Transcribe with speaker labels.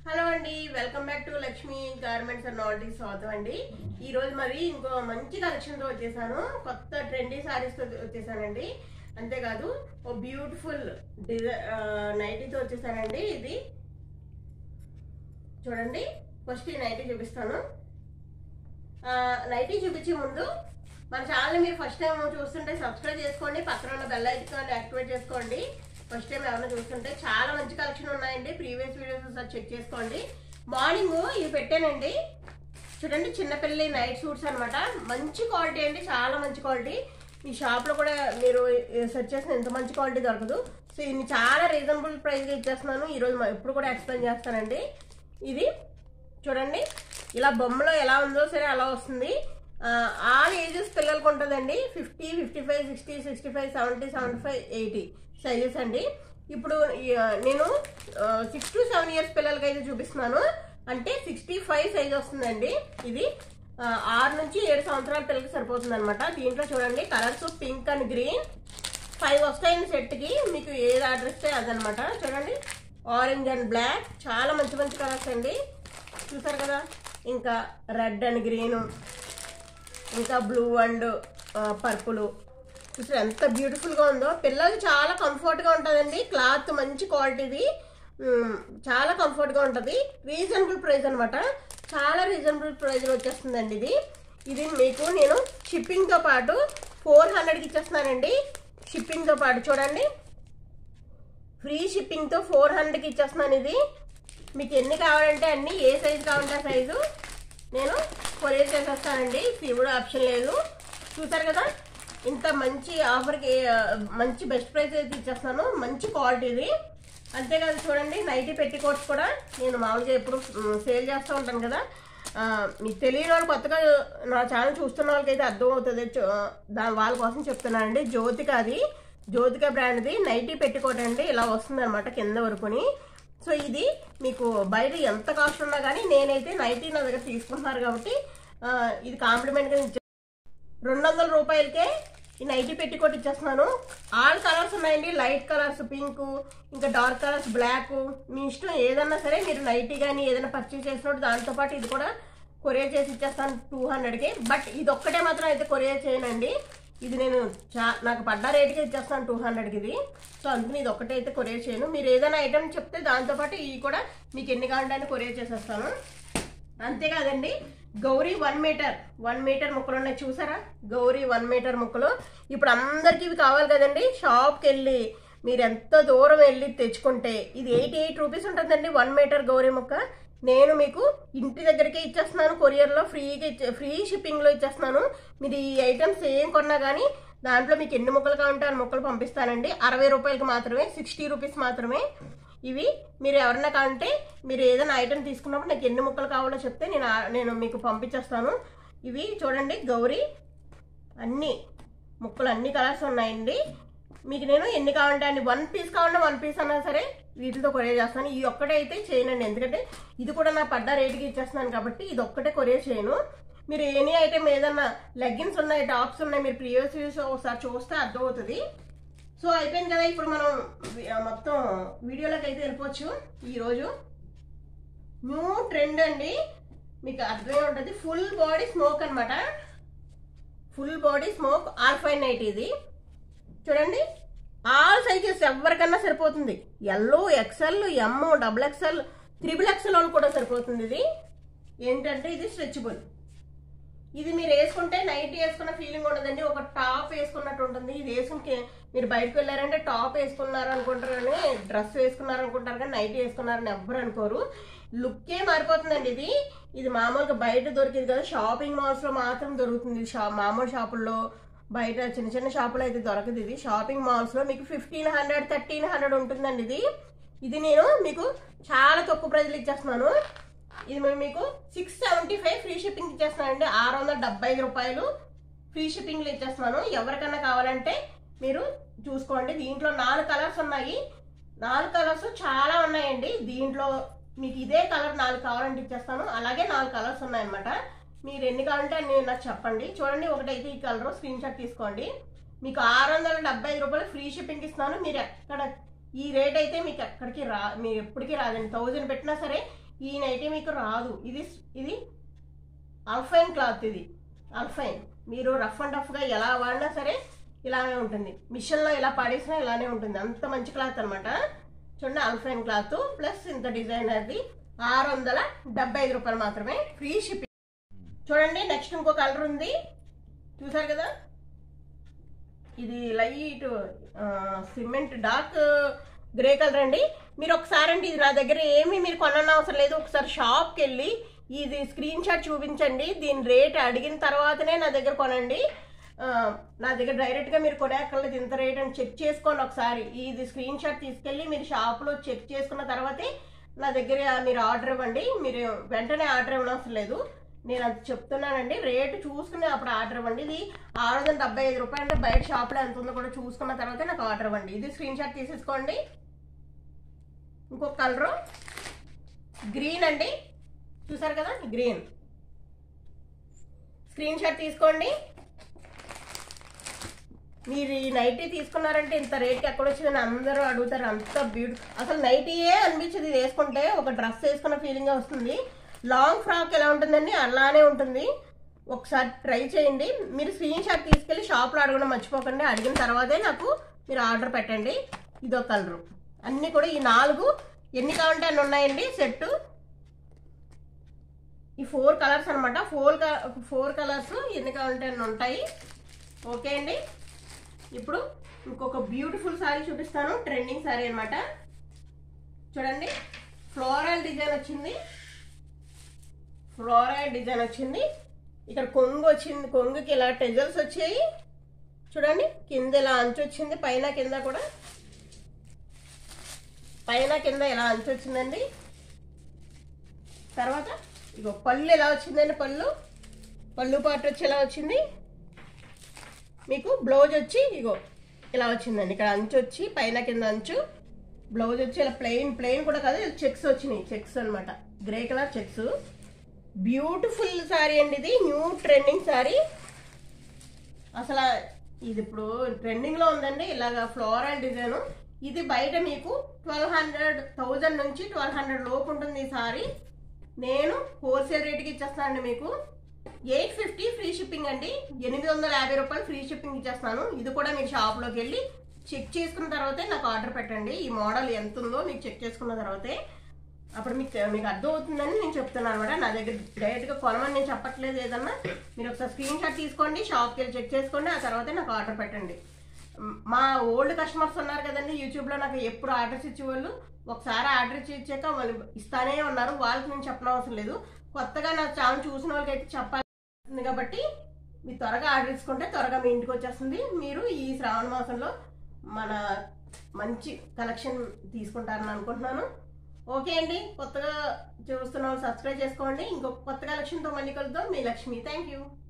Speaker 1: hello అండి welcome back to Lakshmi garments and nighty స్వాగతం అండి ఈ రోజు మరి ఇంకో మంచి కలెక్షన్ తో వచ్చేసాను కొత్త ట్రెండీ సారీస్ తో వచ్చేసానండి అంతేకాదు ఓ బ్యూటిఫుల్ డిజై నైటీతో వచ్చేసానండి ఇది చూడండి ఫస్ట్ ఈ నైటీ చూపిస్తాను ఆ, నైటీ చూపించే ముందు మన ఛానల్ మీరు ఫస్ట్ టైం చూస్తుంటే సబ్స్క్రైబ్ చేసుకోండి పక్కన ఉన్న బెల్ ఐకాన్ యాక్టివేట్ చేసుకోండి ఫస్ట్ టైం ఎవరైనా చూస్తుంటే చాలా మంచి కలెక్షన్ ఉన్నాయండి ప్రీవియస్ వీడియోస్ ఒకసారి చెక్ చేసుకోండి మార్నింగ్ ఇవి పెట్టానండి చూడండి చిన్నపిల్లలి నైట్ సూట్స్ అన్నమాట మంచి క్వాలిటీ అండి చాలా మంచి క్వాలిటీ ఈ షాప్లో కూడా మీరు సెర్చ్ చేసిన ఎంత మంచి క్వాలిటీ దొరకదు సో ఇది చాలా రీజనబుల్ ప్రైస్గా ఇచ్చేస్తున్నాను ఈరోజు మ- ఎప్పుడు కూడా ఎక్స్ప్లెయిన్ చేస్తానండి ఇది చూడండి ఇలా బొమ్మలో ఎలా ఉందో సరే అలా వస్తుంది ఆల్ ఏజెస్ పిల్లలకు ఉంటుందండి fifty fifty five sixty sixty five seventy seventy five eighty sizes అండి ఇప్పుడు ఈ, ఆ, నేను సిక్స్ టు సెవెన్ ఇయర్స్ పిల్లలకి అయితే చూపిస్తున్నాను అంటే సిక్స్టీ ఫైవ్ సైజ్ వస్తుందండి ఇది ఆ, ఆరు నుంచి ఏడు సంవత్సరాల పిల్లలకి సరిపోతుంది అనమాట దీంట్లో చూడండి colours pink and green five వస్తాయండి సెట్కి మీకు ఏది ఆర్డర్ ఇస్తే అదనమాట చూడండి ఆరెంజ్ అండ్ బ్లాక్ చాలా మంచి మంచి కలర్స్ అండి చూసారు కదా ఇంకా రెడ్ అండ్ గ్రీన్ ఇంకా బ్లూ అండ్ పర్పుల్ చూసారు ఎంత బ్యూటిఫుల్గా ఉందో పిల్లలకి చాలా కంఫర్ట్గా ఉంటుందండి క్లాత్ మంచి క్వాలిటీది ఉమ్, చాలా కంఫర్ట్గా ఉంటుంది రీజనబుల్ ప్రైస్ అనమాట చాలా రీజనబుల్ ప్రైస్ వచ్చేస్తుందండి ఇది ఇది మీకు నేను షిప్పింగ్తో పాటు ఫోర్ హండ్రెడ్కి ఇచ్చేస్తున్నానండి షిప్పింగ్తో పాటు చూడండి ఫ్రీ షిప్పింగ్తో ఫోర్ హండ్రెడ్కి ఇచ్చేస్తున్నాను ఇది మీకు ఎన్ని కావాలంటే అన్ని ఏ సైజు కావాలంటే ఆ సైజు నేను కొరియర్ చేసేస్తానండి శివుడు ఆప్షన్ లేదు చూసారు కదా ఇంత మంచి ఆఫర్కి ఆ, మంచి బెస్ట్ ప్రైస్ అయితే ఇచ్చేస్తాను మంచి క్వాలిటీ ఇది అంతేకాదు చూడండి నైటీ పెట్టికోట్స్ కూడా నేను మామూలుగా ఎప్పుడు సేల్ చేస్తూ ఉంటాను కదా ఆ, మీకు తెలియని వాళ్ళు కొత్తగా నా ఛానల్ చూస్తున్న వాళ్ళకైతే అర్థం అవుతుంది చూ- దాని వాళ్ళ కోసం చెప్తున్నానండి జ్యోతిక అది జ్యోతిక బ్రాండ్ది నైటీ పెట్టుకోవటం అండి ఇలా వస్తుంది అనమాట కింద వరకుని సో ఇది మీకు బయట ఎంత కాస్ట్ ఉన్నా కానీ నేనైతే నైటీ నా దగ్గర తీసుకుంటున్నారు కాబట్టి ఆ, ఇది కాంప్లిమెంట్గా ఇచ్చే రెండు వందల రూపాయలకే ఈ నైటీ పెట్టికోట్ ఇచ్చేస్తున్నాను ఆల్ కలర్స్ ఉన్నాయండి లైట్ కలర్స్ పింక్ ఇంకా డార్క్ కలర్స్ బ్లాక్ మీ ఇష్టం ఏదన్నా సరే మీరు నైటీ కానీ ఏదైనా పర్చేస్ చేసినప్పుడు దాంతోపాటు ఇది కూడా కొరియర్ చేసి ఇచ్చేస్తాను టూ హండ్రెడ్కి బట్ ఇది ఒక్కటే మాత్రం అయితే కొరియర్ చేయనండి ఇది నేను చా నాకు పడ్డ రేట్కి ఇచ్చేస్తాను టూ హండ్రెడ్కి ఇది సో అందుకని ఇది ఒక్కటే అయితే కొరియర్ చేయను మీరు ఏదైనా ఐటమ్ చెప్తే దాంతోపాటు ఇవి కూడా మీకు ఎన్ని కావాలంటే అన్ని కొరియర్ చేసేస్తాను అంతేకాదండి గౌరీ వన్ మీటర్ వన్ మీటర్ ముక్కలు ఉన్నాయి చూసారా గౌరీ వన్ మీటర్ ముక్కలు ఇప్పుడు అందరికీ ఇవి కావాలి కదండి షాప్కి వెళ్ళి మీరు ఎంత దూరం వెళ్ళి తెచ్చుకుంటే ఇది ఎయిటీ ఎయిట్ రూపీస్ ఉంటుందండి వన్ మీటర్ గౌరీ ముక్క నేను మీకు ఇంటి దగ్గరికి ఇచ్చేస్తున్నాను కొరియర్లో ఫ్రీగా ఇచ్చే ఫ్రీ షిప్పింగ్లో ఇచ్చేస్తున్నాను మీరు ఈ ఐటమ్స్ ఏం కొన్నా కానీ దాంట్లో మీకు ఎన్ని ముక్కలు కావాలంటే అన్ని ముక్కలు పంపిస్తానండి అరవై రూపాయలకి మాత్రమే సిక్స్టీ రూపీస్ మాత్రమే ఇవి మీరు ఎవరన్నా కావాలంటే మీరు ఏదైనా ఐటెం తీసుకున్నప్పుడు నాకు ఎన్ని ముక్కలు కావాలో చెప్తే నేను ఆ- నేను మీకు పంపించేస్తాను ఇవి చూడండి గౌరీ అన్ని ముక్కలు అన్ని కలర్స్ ఉన్నాయండి మీకు నేను ఎన్ని కావాలంటే అన్ని వన్ పీస్ కావాలంటే వన్ పీస్ అన్నా సరే వీటితో కొరియర్ చేస్తాను ఈ ఒక్కటే అయితే చేయనండి ఎందుకంటే ఇది కూడా నా పడ్డ రేటుకి ఇచ్చేస్తున్నాను కాబట్టి ఇది ఒక్కటే కొరియర్ చేయను మీరు ఎనీ ఐటెం ఏదన్నా లెగ్గిన్స్ ఉన్నాయి టాప్స్ ఉన్నాయి మీరు ప్రీవియస్ వ్యూస్ ఒకసారి చూస్తే అర్థమవుతుంది సో అయిపోయింది కదా ఇప్పుడు మనం వి- ఆ మొత్తం వీడియోలోకి అయితే వెళ్ళిపోవచ్చు ఈరోజు న్యూ ట్రెండ్ అండి మీకు అర్థమై ఉంటుంది ఫుల్ బాడీ స్మోక్ అన్నమాట ఫుల్ బాడీ స్మోక్ ఆల్ఫైన్ నైట్ ఇది చూడంండి ఆల్ సైజెస్ ఎవరికన్నా సరిపోతుంది L XL M double XL triple XL వాళ్ళు కూడా సరిపోతుంది ఇది ఏంటంటే ఇది స్ట్రెచబుల్ ఇది మీరు వేసుకుంటే నైట్ వేసుకున్న ఫీలింగ్ ఉండదండి ఒక టాప్ వేసుకున్నట్టు ఉంటుంది ఇది వేసుకుంటే మీరు బయటకు వెళ్ళారంటే టాప్ వేసుకున్నారు అనుకుంటారు కానీ డ్రెస్ వేసుకున్నారు అనుకుంటారు కానీ నైట్ వేసుకున్నారని ఎవ్వరు అనుకోరు లుక్కే మారిపోతుందండి ఇది ఇది మామూలుగా బయట దొరికింది కదా షాపింగ్ మాల్స్ లో మాత్రం దొరుకుతుంది ఇది షా మామూలు షాపుల్లో బయట చిన్న చిన్న షాపులో అయితే దొరకదు ఇది షాపింగ్ మాల్స్ లో మీకు ఫిఫ్టీన్ హండ్రెడ్ థర్టీన్ హండ్రెడ్ ఉంటుందండి ఇది ఇది నేను మీకు చాలా తక్కువ ప్రైజ్లు ఇచ్చేస్తున్నాను ఇది మేము మీకు six seventy five free shipping ఇచ్చేస్తున్నానండి ఆరు వందల డెబ్బై ఐదు రూపాయలు ఫ్రీ షిప్పింగ్లో ఇచ్చేస్తున్నాను ఎవరికన్నా కావాలంటే మీరు చూసుకోండి దీంట్లో నాలుగు కలర్స్ ఉన్నాయి నాలుగు కలర్స్ చాలా ఉన్నాయండి దీంట్లో మీకు ఇదే కలర్ నాలుగు కావాలంటే ఇచ్చేస్తాను అలాగే నాలుగు కలర్స్ ఉన్నాయన్నమాట మీరు ఎన్ని కావాలంటే అన్ని నాకు చెప్పండి చూడండి ఒకటైతే ఈ కలర్ స్క్రీన్ షాట్ తీసుకోండి మీకు ఆరు వందల డెబ్బై ఐదు రూపాయలు ఫ్రీ షిప్పింగ్ ఇస్తున్నాను మీరు ఎక్కడ ఈ రేట్ అయితే మీకు ఎక్కడికి రా మీరు ఎప్పటికీ రాదండి థౌజండ్ పెట్టినా సరే ఈ నైటీ మీకు రాదు ఇది ఇది అల్ఫైన్ క్లాత్ ఇది అల్ఫైన్ మీరు రఫ్ అండ్ టఫ్గా ఎలా వాడినా సరే ఇలానే ఉంటుంది మిషన్లో ఇలా పాడేసినా ఇలానే ఉంటుంది అంత మంచి క్లాత్ అనమాట చూడండి అల్ఫైన్ క్లాత్ ప్లస్ ఇంత డిజైనర్ది ఆరు వందల డెబ్బై ఐదు రూపాయలు మాత్రమే ఫ్రీ షిప్పింగ్ చూడండి నెక్స్ట్ ఇంకో కలర్ ఉంది చూసారు కదా ఇది light cement dark grey colour అండి మీరు ఒకసారి అండి ఇది నా దగ్గర ఏమీ మీరు కొనని అవసరం లేదు ఒకసారి షాప్కి వెళ్ళి ఇది స్క్రీన్ షాట్ చూపించండి దీని రేట్ అడిగిన తర్వాతనే నా దగ్గర కొనండి ఆ, నా దగ్గర డైరెక్ట్గా మీరు కొనేక్కర్లేదు ఇంత రేట్ అని చెక్ చేసుకోండి ఒకసారి ఇది స్క్రీన్ షాట్ తీసుకెళ్ళి మీరు షాప్లో చెక్ చేసుకున్న తర్వాతే నా దగ్గర మీరు ఆర్డర్ ఇవ్వండి మీరు వెంటనే ఆర్డర్ ఇవ్వనవసరం లేదు నేను అది చెప్తున్నానండి రేటు చూసుకుని అప్పుడు ఆర్డర్ ఇవ్వండి ఇది ఆరు వందల డెబ్బై ఐదు రూపాయలు అంటే బయట షాప్లో ఎంత ఉందో కూడా చూసుకున్న తర్వాత నాకు ఆర్డర్ ఇవ్వండి ఇది స్క్రీన్ షాట్ తీసేసుకోండి ఇంకొక కలరు గ్రీన్ అండి చూసారు కదా గ్రీన్ స్క్రీన్ షాట్ తీసుకోండి మీరు ఈ నైటీ తీసుకున్నారంటే ఇంత రేట్కి ఎక్కడ వచ్చిందని అందరూ అడుగుతారు అంత బ్యూటి అసలు నైటీయే అనిపించదు ఇది వేసుకుంటే ఒక డ్రెస్ వేసుకున్న ఫీలింగ్ వస్తుంది లాంగ్ ఫ్రాక్ ఎలా ఉంటుందండి అలానే ఉంటుంది ఒకసారి ట్రై చేయండి మీరు స్క్రీన్ షాట్ తీసుకెళ్ళి షాప్లో అడగడం మర్చిపోకండి అడిగిన తర్వాతే నాకు మీరు ఆర్డర్ పెట్టండి ఇదో కలరు అన్నీ కూడా ఈ నాలుగు ఎన్ని కావాలంటే అన్ని ఉన్నాయండి సెట్టు ఈ ఫోర్ కలర్స్ అనమాట ఫోర్ ఫోర్ కలర్స్ ఎన్ని కావాలంటే అన్ని ఉంటాయి ఓకే అండి ఇప్పుడు ఇంకొక బ్యూటిఫుల్ సారీ చూపిస్తాను ట్రెండింగ్ సారీ అన్నమాట చూడండి ఫ్లోరల్ డిజైన్ వచ్చింది ఫ్లోరల్ డిజైన్ వచ్చింది ఇక్కడ కొంగు వచ్చింది కొంగుకి ఇలా టెజల్స్ వచ్చాయి చూడండి కింద ఇలా అంచు వచ్చింది పైన కింద కూడా పైన కింద ఇలా అంచు వచ్చిందండి తర్వాత ఇగో పళ్ళు ఎలా వచ్చిందండి పళ్ళు పళ్ళు పాటు వచ్చి ఎలా వచ్చింది మీకు బ్లౌజ్ వచ్చి ఇగో ఇలా వచ్చిందండి ఇక్కడ అంచు వచ్చి పైన కింద అంచు బ్లౌజ్ వచ్చి ఇలా ప్లెయిన్ ప్లెయిన్ కూడా కాదు చెక్స్ వచ్చినాయి చెక్స్ అన్నమాట grey colour checks beautiful sari అండి ఇది న్యూ ట్రెండింగ్ శారీ అసలు ఇది ఇప్పుడు ట్రెండింగ్ లో ఉందండి ఇలాగా ఫ్లోరల్ డిజైన్ ఇది బయట మీకు ట్వెల్వ్ హండ్రెడ్ థౌజండ్ నుంచి ట్వెల్వ్ హండ్రెడ్ లోపు ఉంటుంది ఈ సారీ నేను హోల్సేల్ రేట్కి ఇచ్చేస్తానండి మీకు ఎయిట్ ఫిఫ్టీ ఫ్రీ షిప్పింగ్ అండి ఎనిమిది వందల యాభై రూపాయలు ఫ్రీ షిప్పింగ్ ఇచ్చేస్తాను ఇది కూడా మీరు షాప్లోకి వెళ్ళి చెక్ చేసుకున్న తర్వాతే నాకు ఆర్డర్ పెట్టండి ఈ మోడల్ ఎంత ఉందో మీకు చెక్ చేసుకున్న తర్వాతే అప్పుడు మీకు మీకు అర్థం అవుతుందని నేను చెప్తున్నాను అనమాట నా దగ్గర డైరెక్ట్గా కొనమని నేను చెప్పట్లేదు ఏదన్నా మీరు ఒకసారి స్క్రీన్ షాట్ తీసుకోండి షాప్కి వెళ్ళి చెక్ చేసుకోండి ఆ తర్వాతే నాకు ఆర్డర్ పెట్టండి మ్, మా ఓల్డ్ కస్టమర్స్ ఉన్నారు కదండి యూట్యూబ్లో నాకు ఎప్పుడు ఆర్డర్స్ ఇచ్చేవాళ్ళు ఒకసారి ఆర్డర్ ఇచ్చి ఇచ్చాక వాళ్ళు ఇస్తానే ఉన్నారు వాళ్ళకి నేను చెప్పనవసరం లేదు కొత్తగా నా ఛానల్ చూసిన వాళ్ళకి అయితే చెప్పాలి కాబట్టి మీరు త్వరగా ఆర్డర్ ఇచ్చుకుంటే త్వరగా మీ ఇంటికి వచ్చేస్తుంది మీరు ఈ శ్రావణ మాసంలో మన మంచి కలెక్షన్ తీసుకుంటారని అనుకుంటున్నాను ఓకే అండి కొత్తగా చూస్తున్న వాళ్ళు సబ్స్క్రైబ్ చేసుకోండి ఇంకొక కొత్త కలెక్షన్తో మళ్ళీ కలుద్దాం మీ లక్ష్మి థ్యాంక్ యూ